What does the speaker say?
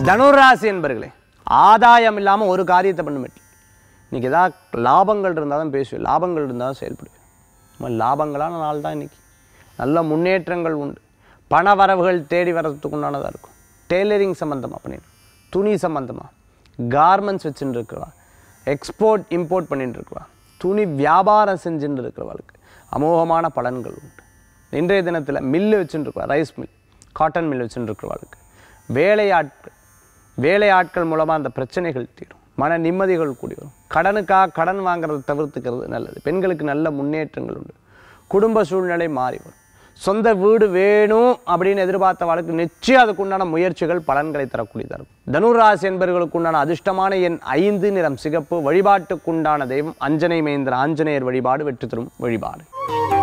தனுராசி என்பர்களே ஆதாயம் இல்லாமல் ஒரு காரியத்தை பண்ண மாட்டேன் இன்னைக்கு ஏதாவது லாபங்கள் இருந்தால் தான் பேசுவேன் லாபங்கள் இருந்தால் தான் செயல்படுவேன் நம்ம லாபங்களான நாள் தான் இன்னைக்கு நல்ல முன்னேற்றங்கள் உண்டு பண வரவுகள் தேடி வர்றதுக்கு உண்டானதாக இருக்கும் டெய்லரிங் சம்மந்தமாக பண்ணிடணும் துணி சம்மந்தமாக கார்மெண்ட்ஸ் வச்சுட்டு இருக்கிறவா எக்ஸ்போர்ட் இம்போர்ட் பண்ணிட்டு இருக்கிறவா துணி வியாபாரம் செஞ்சுட்டு இருக்கிறவளுக்கு அமோகமான பலன்கள் உண்டு இன்றைய தினத்தில் மில்லு வச்சுட்டு இருக்கவா ரைஸ் மில் காட்டன் மில் வச்சுட்டு இருக்கிறவளுக்கு வேலையாட்கள் வேலையாட்கள் மூலமாக அந்த பிரச்சனைகள் தீரும் மன நிம்மதிகள் கூடி வரும் கடனுக்காக கடன் வாங்குறதை தவிர்த்துக்கிறது நல்லது பெண்களுக்கு நல்ல முன்னேற்றங்கள் உண்டு குடும்ப சூழ்நிலை மாறி வரும் சொந்த வீடு வேணும் அப்படின்னு எதிர்பார்த்த வாழ்க்கை நிச்சயம் அதுக்குண்டான முயற்சிகள் பலன்களை தரக்கூடியதாக இருக்கும் தனுராசி என்பவர்களுக்கு உண்டான அதிர்ஷ்டமான எண் ஐந்து நிறம் சிகப்பு வழிபாட்டுக்குண்டான தெய்வம் அஞ்சனை மைந்தர் ஆஞ்சநேயர் வழிபாடு வெற்றி தரும் வழிபாடு